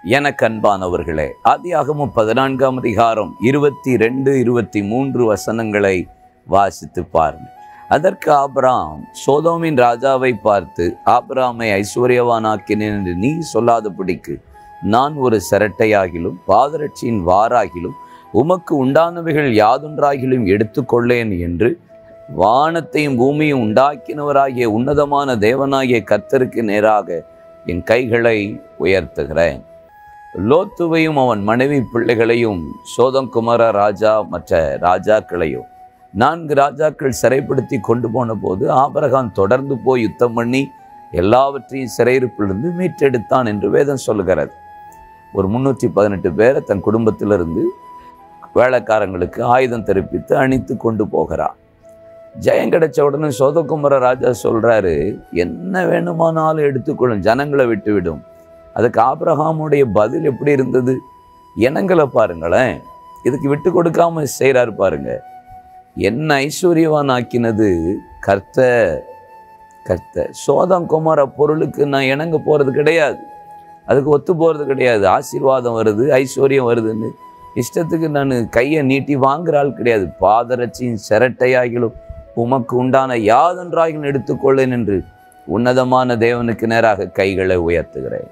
எனக்கு அன்பானவர்களே ஆதியாகமம் பதினான்காம் அதிகாரம் இருபத்தி ரெண்டு இருபத்தி மூன்று வசனங்களை வாசித்து பாருங்கள் அதற்கு ஆபிராம் சோதோமின் ராஜாவை பார்த்து ஆபிராமை ஐஸ்வர்யவானாக்கினேன் என்று நீ சொல்லாதபடிக்கு நான் ஒரு சிரட்டையாகிலும் பாதரட்சியின் வாராகிலும் உமக்கு உண்டானவைகள் யாதொன்றாகிலும் எடுத்துக்கொள்ளேன் என்று வானத்தையும் பூமியும் உண்டாக்கினவராகிய உன்னதமான தேவனாகிய கர்த்தருக்கு நேராக என் கைகளை உயர்த்துகிறேன் லோத்துவையும் அவன் மனைவி பிள்ளைகளையும் சோதங்குமார ராஜா மற்ற ராஜாக்களையும் நான்கு ராஜாக்கள் சிறைப்படுத்தி கொண்டு போன போது ஆபரகாம் தொடர்ந்து போய் யுத்தம் பண்ணி எல்லாவற்றையும் சிறையிருப்பிலிருந்து மீட்டெடுத்தான் என்று வேதம் சொல்லுகிறது ஒரு முன்னூற்றி பதினெட்டு பேரை தன் குடும்பத்திலிருந்து வேலைக்காரங்களுக்கு ஆயுதம் தெரிப்பித்து அணித்து கொண்டு போகிறான் ஜெயம் கிடைச்ச உடனே சோதகுமர ராஜா சொல்றாரு என்ன வேணுமானாலும் எடுத்துக்கொள்ளும் ஜனங்களை விட்டுவிடும் அதுக்கு ஆபிரகாமுடைய பதில் எப்படி இருந்தது இனங்களை பாருங்களேன் இதுக்கு விட்டு கொடுக்காம செய்கிறாரு பாருங்க என்ன ஐஸ்வர்யவான் ஆக்கினது கர்த்த கர்த்த சோதம் குமார பொருளுக்கு நான் இணங்க போகிறது கிடையாது அதுக்கு ஒத்து போகிறது கிடையாது ஆசீர்வாதம் வருது ஐஸ்வர்யம் வருதுன்னு இஷ்டத்துக்கு நான் கையை நீட்டி வாங்குற ஆள் கிடையாது பாதரட்சியின் சிரட்டையாகிலும் உமக்கு உண்டான யாதொன்றாகிலும் எடுத்துக்கொள்ளேன் என்று உன்னதமான தேவனுக்கு நேராக கைகளை உயர்த்துகிறேன்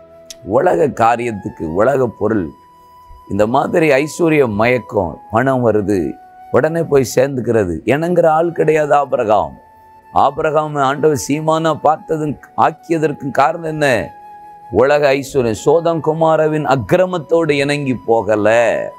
உலக காரியத்துக்கு உலக பொருள் இந்த மாதிரி ஐஸ்வர்ய மயக்கம் பணம் வருது உடனே போய் சேர்ந்துக்கிறது எனங்கிற ஆள் கிடையாது ஆபரகாம் ஆபரகாம் ஆண்டவர் சீமானா பார்த்ததும் ஆக்கியதற்கு காரணம் என்ன உலக ஐஸ்வர்யம் சோதம் குமாரவின் அக்கிரமத்தோடு இணங்கி போகல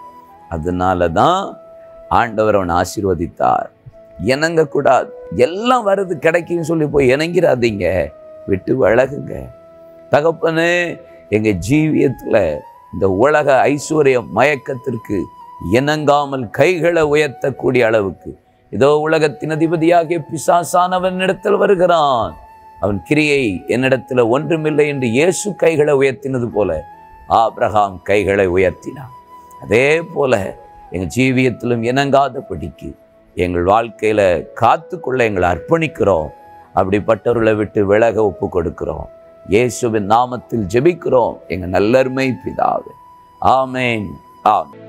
அதனால தான் ஆண்டவர் அவனை ஆசீர்வதித்தார் இணங்க கூடாது எல்லாம் வருது கிடைக்குன்னு சொல்லி போய் இணங்கிறாதீங்க விட்டு விலகுங்க தகப்பனே எங்க ஜீவியத்துல இந்த உலக ஐஸ்வர்ய மயக்கத்திற்கு இணங்காமல் கைகளை உயர்த்தக்கூடிய அளவுக்கு இதோ உலகத்தின் அதிபதியாகிய பிசாசானவன் இடத்தில் வருகிறான் அவன் கிரியை என்னிடத்துல ஒன்றுமில்லை என்று இயேசு கைகளை உயர்த்தினது போல ஆபிரகாம் கைகளை உயர்த்தினான் அதே போல எங்கள் ஜீவியத்திலும் இணங்காதபடிக்கு எங்கள் வாழ்க்கையில காத்துக்கொள்ள எங்களை அர்ப்பணிக்கிறோம் அப்படிப்பட்டவர்களை விட்டு விலக ஒப்பு கொடுக்கிறோம் இயேசுவின் நாமத்தில் ஜெபிக்கிறோம் எங்க நல்லருமை பிதாவே ஆமேன் ஆமென்